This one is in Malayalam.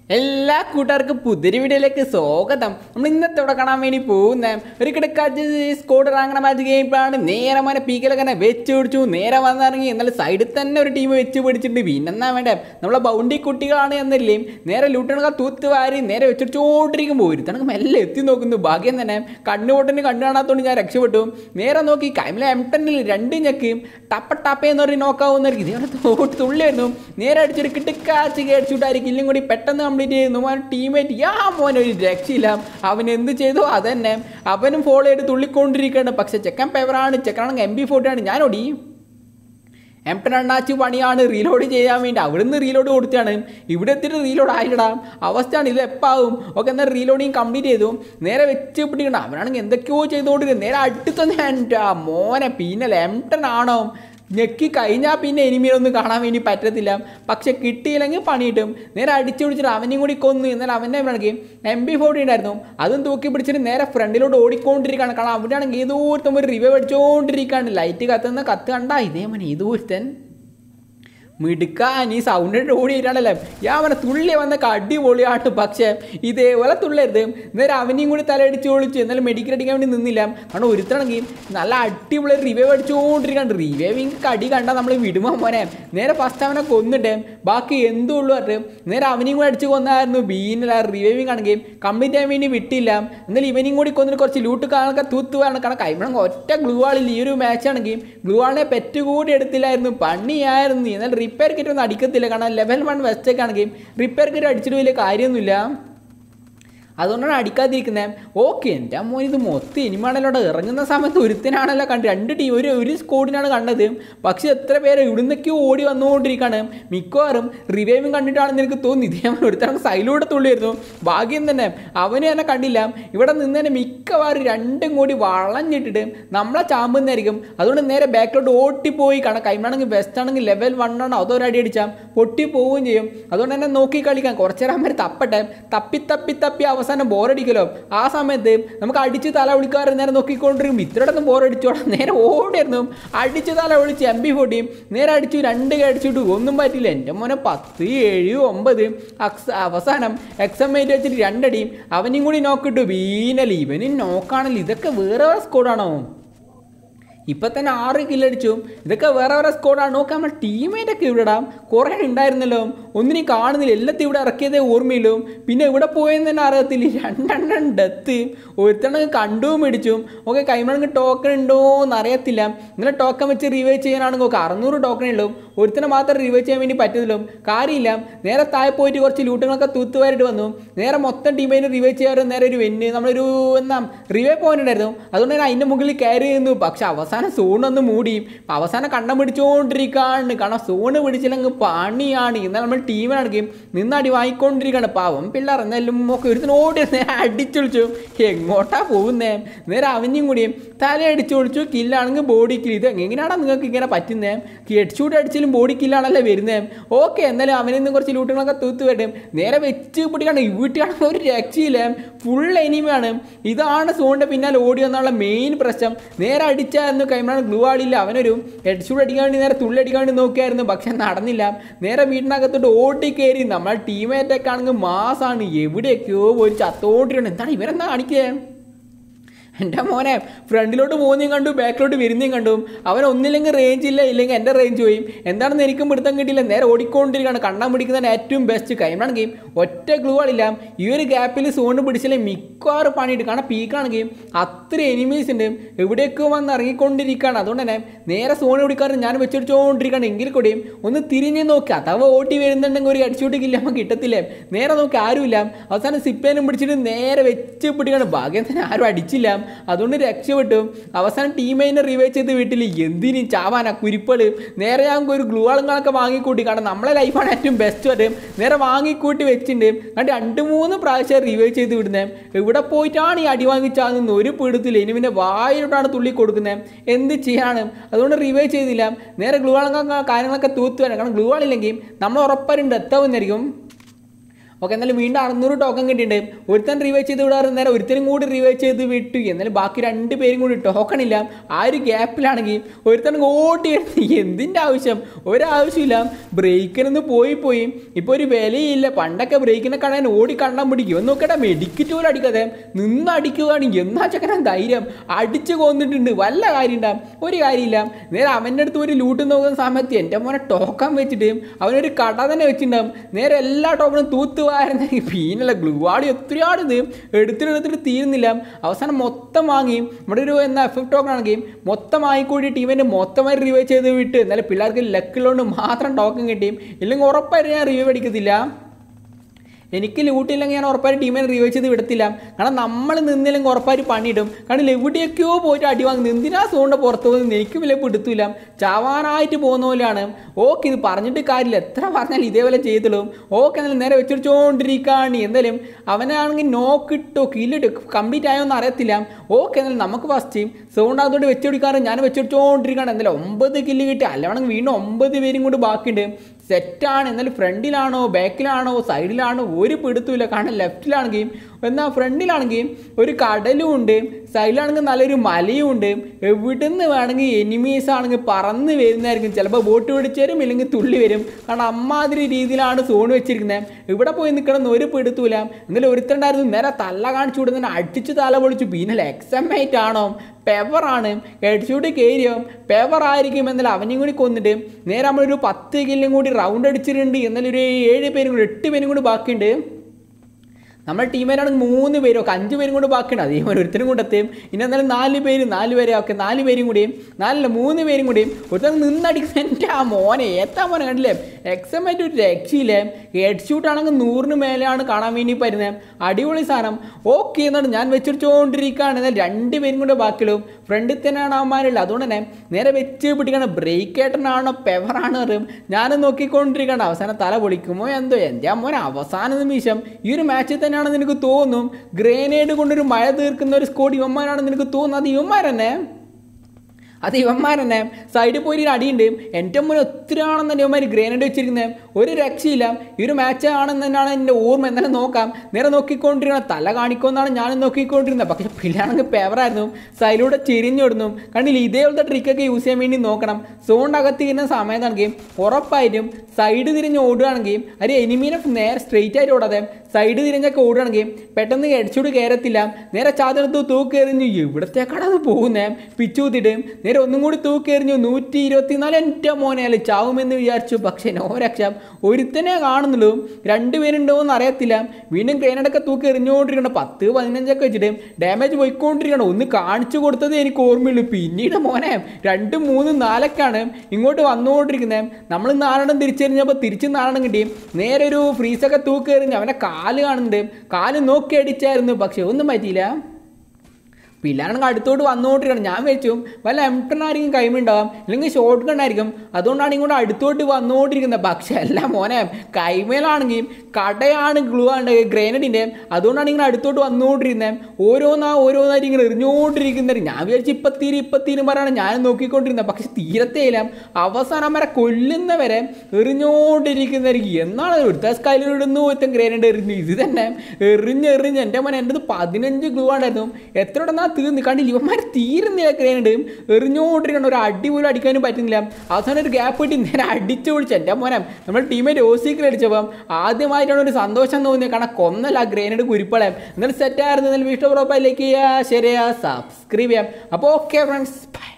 എല്ലാ കൂട്ടുകാർക്കും പുതിരി വീഡിയോയിലേക്ക് സ്വാഗതം നമ്മൾ ഇന്നത്തെ ഇവിടെ കാണാൻ വേണ്ടി പോകുന്ന ഒരു കിടക്കാച്ച് സ്കോഡ് ഇറങ്ങണ മാച്ച് ഗെയിമാണ് നേരെ മനെ പീക്കലൊക്കെ തന്നെ വെച്ച് പിടിച്ചു നേരെ വന്നിറങ്ങി എന്നാൽ സൈഡിൽ തന്നെ ഒരു ടീം വെച്ച് പിടിച്ചിട്ടുണ്ട് പിന്നെന്നാ വേണ്ടേ നമ്മളെ ബൗണ്ടി കുട്ടികളാണ് എന്നല്ലേ നേരെ ലൂട്ടണൊക്കെ തൂത്ത് വാരി നേരെ വെച്ചിട്ടോണ്ടിരിക്കുമ്പോൾ ഒരുത്തണക്ക് മെല്ലെ എത്തി നോക്കുന്നു ഭാഗ്യം തന്നെ കണ്ണുപൊട്ടിന് കണ്ണു കാണാത്തോണ്ട് ഞാൻ രക്ഷപ്പെട്ടു നേരെ നോക്കി കൈമിലെ എം ടെന്നിൽ രണ്ട് ഞെക്ക് ടപ്പ ടപ്പ എന്ന് പറഞ്ഞ് നോക്കാവുന്നവർക്ക് ഇതേ തോട്ട് തുള്ളിയായിരുന്നു നേരെ അടിച്ചൊരു കിട്ടുക്കാച്ച് കേടിച്ചുവിട്ടായിരിക്കും ഇല്ലും കൂടി പെട്ടെന്ന് കംപ്ലീറ്റ് ചെയ്യുന്നു മോൻ ടീമേറ്റ് യാ മോനെ ഒരു രക്ഷയില്ല അവൻ എന്ത് ചെയ്തു അതന്നെ അവനും ഫോളോ ചെയ്ത് തുള്ളിക്കൊണ്ടിരിക്കുകയാണ് പക്ഷെ ചെക്കൻ പേപ്പറാണ് ചെക്കനാണെങ്കിൽ എം ബി ഫോർട്ടിയാണ് ഞാനോടി എം ടെൻ അണ്ണാച്ച് പണിയാണ് റീലോഡ് ചെയ്യാൻ വേണ്ടി അവിടുന്ന് റീലോഡ് കൊടുത്താണ് ഇവിടെ എത്തിയിട്ട് റീലോഡ് ആയിടാം അവസ്ഥയാണ് ഇത് എപ്പാവും ഒക്കെ എന്നാൽ റീലോഡിങ് കംപ്ലീറ്റ് ചെയ്തു നേരെ വെച്ച് പിടിക്കണം അവനാണെങ്കിൽ എന്തൊക്കെയോ ചെയ്തുകൊണ്ടിരിക്കുന്നത് നേരെ അടുത്തൊന്ന് എൻ്റെ മോനെ പിന്നെ എം ടെൻ ആണോ ഞെക്കി കഴിഞ്ഞാൽ പിന്നെ എനിമീനൊന്നും കാണാൻ വേണ്ടി പറ്റത്തില്ല പക്ഷെ കിട്ടിയില്ലെങ്കിൽ പണി കിട്ടും നേരെ അടിച്ചു പിടിച്ചിട്ട് അവനെയും കൂടി കൊന്നു എന്നാൽ അവൻ്റെ ആണെങ്കിൽ എം ബി ഫോർട്ടി ഉണ്ടായിരുന്നു അതും തൂക്കി പിടിച്ചിട്ട് നേരെ ഫ്രണ്ടിലോട്ട് ഓടിക്കൊണ്ടിരിക്കുകയാണ് കാരണം അവിടെയാണെങ്കിൽ ഏതോ ഒരുത്തം ഒരു റിവ്യൂ അടിച്ചുകൊണ്ടിരിക്കുകയാണ് ലൈറ്റ് കത്തുന്ന കത്ത് കണ്ടാ ഇതേ മണി ഏതോ ഒരുത്തൻ മിടുക്കാൻ ഈ സൗണ്ടിട്ട് ഓടിയിട്ടാണല്ലേ ഞാൻ അവനെ തുള്ളി വന്നൊക്കെ അടിപൊളിയാണ് പക്ഷേ ഇതേപോലെ തുള്ളരുത് നേരെ അവനെയും കൂടി തലയടിച്ച് ഒളിച്ചു എന്നാലും മെഡിക്കൽ അടിക്കാൻ വേണ്ടി നിന്നില്ല കാരണം ഒരുത്തണെങ്കിൽ നല്ല അടിപൊളി റിവൈവ് അടിച്ചുകൊണ്ടിരിക്കാണ്ട് റിവൈവിങ് കടി കണ്ടാൽ നമ്മൾ വിടുമോ മോനെ നേരെ ഫസ്റ്റ് അവനെ കൊന്നിട്ട് ബാക്കി എന്തും ഉള്ളു പറഞ്ഞിട്ട് നേരെ അവനെയും കൂടി അടിച്ച് കൊന്നായിരുന്നു ബീനില്ല റിവൈവിങ് ആണെങ്കിൽ കംപ്ലീറ്റ് ചെയ്യാൻ വേണ്ടി വിട്ടില്ല എന്നാലും ഇവനെയും കൂടി കൊന്നിട്ട് കുറച്ച് ലൂട്ട് കാണാനൊക്കെ തൂത്തുവാണ് കാരണം കൈമണം ഒറ്റ ഗ്ലൂ ആളില്ല ഈ ഒരു മാച്ച് ആണെങ്കിൽ ഗ്ലൂ ആളിനെ പെറ്റ് കൂടി എടുത്തില്ലായിരുന്നു പണിയായിരുന്നു എന്നാൽ റിപ്പയർ കിറ്റ് ഒന്നും അടിക്കത്തില്ല കാരണം ലെവൽ വൺ വെസ്റ്റേക്ക് ആണെങ്കിൽ റിപ്പയർ കിറ്റ് അടിച്ചിട്ട് വലിയ കാര്യമൊന്നുമില്ല അതുകൊണ്ടാണ് അടിക്കാതിരിക്കുന്നത് ഓക്കെ എൻ്റെ അമ്മ ഇത് മൊത്തം ഇനിമാണല്ലോടെ ഇറങ്ങുന്ന സമയത്ത് ഒരുത്തനാണല്ലോ കണ്ട് രണ്ട് ടീം ഒരു ഒരു സ്കോഡിനാണ് കണ്ടത് പക്ഷെ എത്ര പേര് ഇവിടുന്നൊക്കെയോ ഓടി വന്നുകൊണ്ടിരിക്കുകയാണ് മിക്കവാറും റിവൈവും കണ്ടിട്ടാണെന്ന് എനിക്ക് തോന്നി ഇതേ ഒരുത്തനാണ് സൈലൂടെ തുള്ളിയായിരുന്നു ഭാഗ്യം തന്നെ അവനെ തന്നെ കണ്ടില്ല ഇവിടെ നിന്ന് തന്നെ മിക്കവാറും രണ്ടും കൂടി വളഞ്ഞിട്ടിട്ട് നമ്മളെ ചാമ്പുന്നതായിരിക്കും അതുകൊണ്ട് നേരെ ബാക്കിലോട്ട് ഓട്ടിപ്പോയി കാരണം കൈമാണെങ്കിൽ വെസ്റ്റ് ആണെങ്കിൽ ലെവൽ വൺ ആണോ അതോ ഒരു അടി അടിച്ചാൽ പൊട്ടി പോവുകയും ചെയ്യും അതുകൊണ്ട് തന്നെ നോക്കി കളിക്കാം കുറച്ച് നേരം അവര് തപ്പട്ടെ തപ്പി തപ്പി തപ്പി അവസാനം ബോറടിക്കലോ ആ സമയത്ത് നമുക്ക് അടിച്ച് തല വിളിക്കാറ് നേരെ നോക്കിക്കൊണ്ടിരിക്കും ഇത്രയിടത്തും ബോറടിച്ചോളാം നേരെ ഓടിയായിരുന്നു അടിച്ച് തല വിളിച്ച് എം ബി ഫോർട്ടിയും നേരെ അടിച്ചു രണ്ട് അടിച്ചിട്ട് ഒന്നും പറ്റില്ല എൻ്റെ മോനെ പത്ത് ഏഴ് ഒമ്പത് അക്സ അവസാനം എക്സമേറ്റ് വെച്ചിട്ട് രണ്ടടിയും അവനെയും കൂടി നോക്കിട്ടു വീനല് ഇവനും നോക്കാണല്ലോ ഇതൊക്കെ വേറെ സ്കോഡാണോ ഇപ്പം തന്നെ ആറ് കില്ലടിച്ചു ഇതൊക്കെ വേറെ വേറെ സ്കോഡാണ് നോക്കാം നമ്മൾ ടീമേറ്റ് ഒക്കെ ഇവിടെ ഇടാം കുറേ ഉണ്ടായിരുന്നല്ലോ ഒന്നിനും കാണുന്നില്ല എല്ലാത്തും ഇവിടെ ഇറക്കിയതേ ഓർമ്മയില്ലോ പിന്നെ ഇവിടെ പോയെന്ന് തന്നെ അറിയത്തില്ല രണ്ടെണ്ണം ഡെത്ത് ഒരുത്തണ്ണം കണ്ടും മേടിച്ചു ഓക്കെ കൈമണങ്ങ് ടോക്കൺ ഉണ്ടോ എന്ന് അറിയത്തില്ല ഇങ്ങനെ ടോക്കൺ വെച്ച് റിവൈവ് ചെയ്യാനാണെങ്കിൽ ഓക്കെ അറുന്നൂറ് ടോക്കൺ ഉള്ളൂ ഒരുത്തനെ മാത്രം റിവൈവ് ചെയ്യാൻ വേണ്ടി പറ്റത്തില്ലോ കാര്യമില്ല നേരെ താഴെ പോയിട്ട് കുറച്ച് ലൂട്ടുകളൊക്കെ തൂത്തുവാരിട്ട് വന്നു നേരെ മൊത്തം ടീമിനെ റിവൈവ് ചെയ്യാറ് നേരെ ഒരു വെന്ന് നമ്മളൊരു എന്താ റിവൈവ് പോയിന്റ് ഉണ്ടായിരുന്നു അതുകൊണ്ട് തന്നെ അതിൻ്റെ മുകളിൽ കയറി നിന്നു പക്ഷെ അവസാനം സോണൊന്ന് മൂടി അവസാനം കണ്ണം പിടിച്ചുകൊണ്ടിരിക്കുകയാണ് കാരണം സോണ് പിടിച്ചില്ലെങ്കിൽ പണിയാണ് എന്നാൽ നമ്മൾ ടീമിനാണെങ്കിൽ നിന്നടി വാങ്ങിക്കൊണ്ടിരിക്കുകയാണ് പാവം പിള്ളേർ എന്നാലും ഒക്കെ ഒരുത്തിന് ഓടി നേരെ അടിച്ചൊളിച്ചു എങ്ങോട്ടാ പോകുന്നേ നേരെ അവനെയും കൂടിയും തല അടിച്ചൊളിച്ചു കില്ലാണെങ്കിൽ ബോഡി കിൽ ഇത് എങ്ങനെയാണോ നിങ്ങൾക്ക് ഇങ്ങനെ പറ്റുന്നത് ഹെഡ്ഷൂട്ട് അടിച്ചാലും ബോഡി കില്ലാണല്ലേ വരുന്നത് ഓക്കെ എന്നാലും അവനിൽ നിന്ന് കുറച്ച് ലൂട്ടുകളൊക്കെ തൂത്ത് വരും നേരെ വെച്ച് പിടിക്കാണ് വീട്ടിലാണെങ്കിൽ ഒരു രക്ഷയില്ല ഫുൾ എനിമയാണ് ഇതാണ് സോണിൻ്റെ പിന്നാലെ ഓടി വന്നുള്ള മെയിൻ പ്രശ്നം നേരെ അടിച്ചായിരുന്നു കൈമണ ഗ്ലൂ ആളില്ല അവനൊരു ഹെഡ്ഷൂട്ട് അടിക്കാൻ വേണ്ടി നേരെ തുള്ളി അടിക്കാൻ വേണ്ടി നോക്കിയായിരുന്നു പക്ഷെ നടന്നില്ല നേരെ വീടിനകത്തോട്ട് ഓടി കയറി നമ്മളെ ടീമേറ്റൊക്കെ ആണെങ്കിൽ മാസാണ് എവിടെയൊക്കെയോ പോയി ചത്തോട്ടിട്ടുണ്ട് എന്താണ് ഇവരെന്താ കാണിക്കുക എൻ്റെ മോനെ ഫ്രണ്ടിലോട്ട് പോകുന്നതും കണ്ടു ബാക്കിലോട്ട് വരുന്നതും കണ്ടു അവൻ ഒന്നില്ലെങ്കിൽ റേഞ്ച് ഇല്ല ഇല്ലെങ്കിൽ എൻ്റെ റേഞ്ച് പോയി എന്താണെന്ന് എനിക്കും പിടുത്തം കിട്ടിയില്ല നേരെ ഓടിക്കൊണ്ടിരിക്കുകയാണ് കണ്ണാൻ പിടിക്കുന്നതാണ് ഏറ്റവും ബെസ്റ്റ് കൈമാണ് ഗെയിം ഒറ്റ ഗ്ലൂ ആളില്ല ഈ ഒരു ഗ്യാപ്പിൽ സോണ് പിടിച്ചില്ലേ മിക്കവാറും പണിയിട്ട് കാരണം പീക്കാണ് ഗെയിം അത്ര എനിമീസ് ഉണ്ട് എവിടെയൊക്കെ വന്ന് ഇറങ്ങിക്കൊണ്ടിരിക്കുകയാണ് അതുകൊണ്ട് തന്നെ നേരെ സോണ് പിടിക്കാറ് ഞാൻ വെച്ചടിച്ചുകൊണ്ടിരിക്കുകയാണ് എങ്കിൽ കൂടിയും ഒന്ന് തിരിഞ്ഞ് നോക്കി അഥവാ ഓട്ടി വരുന്നുണ്ടെങ്കിൽ ഒരു അടിച്ചോട്ട് കില്ല നമുക്ക് കിട്ടത്തില്ലേ നേരെ നോക്കി ആരുമില്ല അവസാനം സിപ്പേനും പിടിച്ചിട്ട് നേരെ വെച്ച് പിടിക്കുകയാണ് ഭാഗ്യം തന്നെ ആരും അടിച്ചില്ല അതുകൊണ്ട് രക്ഷപ്പെട്ടു അവസാനം ടീമേനെ റിവൈവ് ചെയ്ത് വീട്ടിൽ എന്തിനും ചാവാനാ കുരിപ്പള് നേരെ ഞാൻ ഒരു ഗ്ലൂ ആളുകളൊക്കെ വാങ്ങിക്കൂട്ടി കാരണം നമ്മളെ ലൈഫാണ് ഏറ്റവും ബെസ്റ്റ് വരെ നേരെ വാങ്ങിക്കൂട്ടി വെച്ചിട്ടുണ്ട് കണ്ട് രണ്ട് മൂന്ന് പ്രാവശ്യം റിവൈവ് ചെയ്ത് വിടുന്നത് ഇവിടെ പോയിട്ടാണ് ഈ അടി വാങ്ങിച്ചാന്ന് ഒരു പിടുത്തില്ല ഇനി പിന്നെ വായിലോട്ടാണ് തുള്ളി കൊടുക്കുന്നത് എന്ത് ചെയ്യാനാണ് അതുകൊണ്ട് റിവൈവ് ചെയ്തില്ല നേരെ ഗ്ലൂ ആളുകൾ കാര്യങ്ങളൊക്കെ തൂത്ത് വരാം കാരണം ഗ്ലൂ ആളില്ലെങ്കിൽ നമ്മൾ ഉറപ്പായിട്ടും ഡെത്താവുന്നതായിരിക്കും ഓക്കെ എന്നാലും വീണ്ടും അറുന്നൂറ് ടോക്കൺ കിട്ടിയിട്ടുണ്ട് ഒരുത്തൻ റിവൈവ് ചെയ്ത് വിടാറ് നേരെ ഒരുത്തനും കൂടി റിവൈവ് ചെയ്ത് വിട്ടു എന്നാലും ബാക്കി രണ്ട് പേരും കൂടി ടോക്കൺ ഇല്ല ആ ഒരു ഗ്യാപ്പിലാണെങ്കിൽ ഒരുത്തൻ ഓടി വരുന്നത് എന്തിൻ്റെ ആവശ്യം ഒരാവശ്യമില്ല ബ്രേക്കിനൊന്ന് പോയി പോയി ഇപ്പോൾ ഒരു വിലയില്ല പണ്ടൊക്കെ ബ്രേക്കിനെ കാണാൻ ഓടി കണ്ണാൻ പിടിക്കും ഒന്ന് നോക്കട്ടെ മെഡിക്കറ്റ് പോലും അടിക്കാതെ നിന്ന് അടിക്കുകയാണെങ്കിൽ എന്നാ ചക്കന ധൈര്യം അടിച്ച് കൊന്നിട്ടുണ്ട് വല്ല കാര്യം ഉണ്ടാവും ഒരു കാര്യമില്ല നേരെ അവൻ്റെ അടുത്ത് ഒരു ലൂട്ട് നോക്കുന്ന സമയത്ത് എൻ്റെ മോനെ ടോക്കൺ വെച്ചിട്ട് അവനൊരു കട തന്നെ വെച്ചിട്ടുണ്ടാവും നേരെ എല്ലാ ടോക്കണും തൂത്ത് വാരുന്ന പീനല്ല ഗ്ലൂവാടി ഒത്തിരിയാണ് ഇത് എടുത്തിട്ട് എടുത്തിട്ട് തീരുന്നില്ല അവസാനം മൊത്തം വാങ്ങി നമ്മുടെ ഒരു എന്നാ എഫ് എഫ് ടോക്കൺ ആണെങ്കിൽ മൊത്തം വാങ്ങിക്കൂടി ടീമിൻ്റെ മൊത്തമായി റിവൈവ് ചെയ്ത് വിട്ട് എന്നാലും പിള്ളേർക്ക് ലക്കുള്ളതുകൊണ്ട് മാത്രം ടോക്കൺ കിട്ടിയും ഇല്ലെങ്കിൽ ഉറപ്പായിട്ട് ഞാൻ റിവൈവ് അടിക്കത്തില്ല എനിക്ക് ലൂട്ടില്ലെങ്കിൽ ഞാൻ ഉറപ്പായിട്ട് ടീമിനെ റിവൈവ് ചെയ്ത് വിടത്തില്ല കാരണം നമ്മൾ നിന്നില്ലെങ്കിൽ ഉറപ്പായിട്ട് പണിയിടും കാരണം എവിടെയൊക്കെയോ പോയിട്ട് അടി വാങ്ങുന്നത് എന്തിനാ സോണിൻ്റെ പുറത്ത് പോകുന്നത് എനിക്ക് വില പിടുത്തില്ല ചാവാനായിട്ട് പോകുന്ന പോലെയാണ് ഓക്കെ ഇത് പറഞ്ഞിട്ട് കാര്യമില്ല എത്ര പറഞ്ഞാലും ഇതേപോലെ ചെയ്തുള്ളൂ ഓക്കെ എന്നാലും നേരെ വെച്ചിടിച്ചോണ്ടിരിക്കുകയാണ് എന്തായാലും അവനാണെങ്കിൽ നോക്കിട്ടോ കില്ലിട്ട് കംപ്ലീറ്റ് ആയോന്ന് അറിയത്തില്ല ഓക്കെ എന്നാലും നമുക്ക് ഫസ്റ്റ് സോണ്ട് അതുകൊണ്ട് വെച്ചുപിടിക്കാറ് ഞാൻ വെച്ചുപിടിച്ചോണ്ടിരിക്കുകയാണ് എന്തായാലും ഒമ്പത് കില്ല് കിട്ടി അല്ലവണെങ്കിൽ വീണ്ടും ഒമ്പത് പേരും കൂടി ബാക്കിയുണ്ട് സെറ്റാണ് എന്നാലും ഫ്രണ്ടിലാണോ ബാക്കിലാണോ സൈഡിലാണോ ഒരു പിടുത്തുമില്ല കാരണം ലെഫ്റ്റിലാണെങ്കിൽ എന്നാൽ ഫ്രണ്ടിലാണെങ്കിൽ ഒരു കടലും ഉണ്ട് സൈഡിലാണെങ്കിൽ നല്ലൊരു മലയും ഉണ്ട് എവിടെ നിന്ന് വേണമെങ്കിൽ എനിമീസ് ആണെങ്കിൽ പറന്ന് വരുന്നതായിരിക്കും ചിലപ്പോൾ ബോട്ട് പിടിച്ച് വരും ഇല്ലെങ്കിൽ തുള്ളി വരും കാരണം അമ്മാതിരി രീതിയിലാണ് സോൺ വെച്ചിരിക്കുന്നത് ഇവിടെ പോയി നിൽക്കണമെന്ന് ഒരു പിടുത്തൂല എന്നാലും ഒരുത്തണ്ടായിരുന്നു നേരെ തല്ല കാണിച്ചു കൊടുത്തതിനെ അടിച്ച് തല പൊളിച്ചു പിന്നെ എക്സമേറ്റ് ആണോ പെവറാണ് ഹെഡ്ഷൂട്ട് കയറിയോ പെവർ ആയിരിക്കും എന്നാലും അവനെയും കൂടി കൊന്നിട്ട് നേരെ നമ്മളൊരു പത്ത് കില്ലും കൂടി റൗണ്ട് അടിച്ചിട്ടുണ്ട് എന്നാലും ഒരു ഏഴ് പേരും കൂടി എട്ട് പേരും കൂടി ബാക്കിയുണ്ട് നമ്മുടെ ടീമേരാണെങ്കിൽ മൂന്ന് പേരും ഒക്കെ അഞ്ച് പേരും കൂടി ബാക്കിയുണ്ട് അതേപോലെ ഒരുത്തരും കൂടെ എത്തും ഇനി എന്നാലും നാല് പേര് നാല് പേരെ ഒക്കെ നാല് പേരും കൂടിയും നാലല്ല മൂന്ന് പേരും കൂടിയും ഒരുത്തൻ നിന്നടിക്കുന്ന എൻ്റെ ആ മോനെ ഏത്താ മോനെ കണ്ടില്ലേ എക്സമായിട്ട് ഒരു രക്ഷയില്ലേ ഹെഡ് ഷൂട്ട് ആണെങ്കിൽ നൂറിന് മേലെയാണ് കാണാൻ വേണ്ടി വരുന്നത് അടിപൊളി സാധനം ഓക്കെ എന്നാണ് ഞാൻ വെച്ചിടിച്ചുകൊണ്ടിരിക്കുകയാണ് എന്നാൽ രണ്ട് പേരും കൂടെ ബാക്കിയുള്ളൂ ഫ്രണ്ടിൽ തന്നെയാണ് അവന്മാരുള്ളത് അതുകൊണ്ട് തന്നെ നേരെ വെച്ച് പിടിക്കണം ബ്രേക്ക് ഏട്ടനാണോ പെവറാണ് അറിയും ഞാനും നോക്കിക്കൊണ്ടിരിക്കണം അവസാനം തല പൊളിക്കുമോ എന്തോ എൻ്റെ മോനെ അവസാന നിമിഷം ഈ ഒരു മാച്ചിൽ തന്നെയാണെന്ന് എനിക്ക് തോന്നും ഗ്രേനേഡ് കൊണ്ടൊരു മഴ തീർക്കുന്ന ഒരു സ്കോഡ് ഇവന്മാരാണെന്ന് എനിക്ക് തോന്നുന്നു അത് ഇവന്മാർ തന്നെ അത് ഇവന്മാർ തന്നെ സൈഡിൽ പോയി ഒരു അടിയുണ്ട് എൻ്റെ മുന്നിൽ ഒത്തിരി ആണെന്ന് തന്നെ ഇവന്മാർ ഗ്രേനേഡ് വെച്ചിരിക്കുന്നത് ഒരു രക്ഷയില്ല ഈ ഒരു മാച്ച് ആണെന്ന് തന്നെയാണ് എൻ്റെ ഓർമ്മ എന്നാലും നോക്കാം നേരെ നോക്കിക്കൊണ്ടിരിക്കണം തല കാണിക്കുമെന്നാണ് ഞാനും നോക്കിക്കൊണ്ടിരുന്നത് പക്ഷേ പിള്ളേരാണെങ്കിൽ പേവറായിരുന്നു സൈഡിലൂടെ ചെരിഞ്ഞിടുന്നു കണ്ടില്ല ഇതേപോലത്തെ ട്രിക്കൊക്കെ യൂസ് ചെയ്യാൻ വേണ്ടി നോക്കണം സോണിൻ്റെ അകത്ത് ഇരുന്ന സമയത്താണെങ്കിൽ ഉറപ്പായിട്ടും സൈഡ് തിരിഞ്ഞ് ഓടുകയാണെങ്കിൽ ഒരു എനിമീനെ നേരെ സ്ട്രെയിറ്റ് ആയിട്ട് ഓടാതെ സൈഡ് തിരിഞ്ഞൊക്കെ ഓടുകയാണെങ്കിൽ പെട്ടെന്ന് ഹെഡ്ഷൂട്ട് കയറത്തില്ല നേരെ ചാതെടുത്ത് തൂക്കെറിഞ്ഞു എവിടത്തേക്കാണ് അത് പോകുന്നേ പിച്ചൂത്തിട്ട് നേരെ ഒന്നും കൂടി തൂക്കെറിഞ്ഞു നൂറ്റി ഇരുപത്തിനാല് എൻ്റെ മോനെ അല്ലെ ചാവുമെന്ന് വിചാരിച്ചു പക്ഷേ നോ രക്ഷ ഒരുത്തനെ കാണുന്നുള്ളൂ രണ്ടുപേരുണ്ടോ എന്ന് അറിയത്തില്ല വീണ്ടും ഗ്രേനഡൊക്കെ തൂക്കി എറിഞ്ഞുകൊണ്ടിരിക്കണം പത്ത് പതിനഞ്ചൊക്കെ വെച്ചിട്ട് ഡാമേജ് പോയിക്കൊണ്ടിരിക്കണം ഒന്ന് കാണിച്ചു കൊടുത്തത് എനിക്ക് ഓർമ്മയുള്ളൂ പിന്നീട് മോനെ രണ്ടും മൂന്നും നാലൊക്കെയാണ് ഇങ്ങോട്ട് വന്നുകൊണ്ടിരിക്കുന്നത് നമ്മൾ നാലെണ്ണം തിരിച്ചെറിഞ്ഞപ്പോൾ തിരിച്ച് നാലെണ്ണം കിട്ടി നേരെ ഒരു ഫ്രീസൊക്കെ തൂക്കി എറിഞ്ഞ് അവൻ്റെ കാല് കാണുന്നുണ്ട് കാല് നോക്കി അടിച്ചായിരുന്നു പക്ഷെ ഒന്നും പറ്റിയില്ല പിള്ളേരാണെങ്കിൽ അടുത്തോട്ട് വന്നുകൊണ്ടിരിക്കണം ഞാൻ വെച്ചു വല്ല എംടൺ ആയിരിക്കും കൈമുണ്ടാവും അല്ലെങ്കിൽ ഷോർട്ട് ഗൺ ആയിരിക്കും അതുകൊണ്ടാണ് ഇങ്ങോട്ട് അടുത്തോട്ട് വന്നുകൊണ്ടിരിക്കുന്നത് പക്ഷേ അല്ല മോനെ കൈമേലാണെങ്കിൽ കടയാണ് ഗ്ലൂ ആണ് ഗ്രേനഡിൻ്റെ അതുകൊണ്ടാണ് ഇങ്ങനെ അടുത്തോട്ട് വന്നുകൊണ്ടിരുന്നത് ഓരോന്നാ ഓരോന്നായിട്ട് ഇങ്ങനെ എറിഞ്ഞുകൊണ്ടിരിക്കുന്നത് ഞാൻ വിചാരിച്ചു ഇപ്പം തീരെ ഇപ്പം തീരും പറയാണ് ഞാൻ നോക്കിക്കൊണ്ടിരുന്നത് പക്ഷെ തീരത്തേയില്ല അവസാനം വരെ കൊല്ലുന്നവരെ എറിഞ്ഞുകൊണ്ടിരിക്കുന്നതായിരിക്കും എന്നാണ് ഒരുത്ത സ്കൈലിടുന്നു ഒരുത്തൻ ഗ്രേനഡ് എറിഞ്ഞു ഇത് തന്നെ എറിഞ്ഞ് എറിഞ്ഞ് എൻ്റെ മോനെ എൻ്റെ പതിനഞ്ച് ഗ്ലൂ ആണ്ടായിരുന്നു എത്ര ഇടന്നാ തീർന്ന് കണ്ടില്ല ഇവന്മാർ തീരുന്നില്ല ഗ്രേനഡ് എറിഞ്ഞുകൊണ്ടിരിക്കണം ഒരു അടി പോലും അടിക്കാനും പറ്റുന്നില്ല അവസാനം ഒരു ഗ്യാപ്പ് കിട്ടി നേരെ അടിച്ചു പൊളിച്ചു എൻ്റെ മോനെ നമ്മൾ ടീമേറ്റ് ഓസിക്കൽ അടിച്ചപ്പം ആദ്യമായിട്ടാണ് ഒരു സന്തോഷം തോന്നിയത് കാരണം കൊന്നല്ല ആ ഗ്രേനഡ് കുരിപ്പളയാം എന്നാലും സെറ്റായിരുന്നു എന്നാലും വിഷ്ണു പ്രോപ്പർ ലൈക്ക് ചെയ്യുക ശരിയാ സബ്സ്ക്രൈബ് ചെയ്യാം അപ്പോൾ ഓക്കെ ഫ്രണ്ട്സ് ബൈ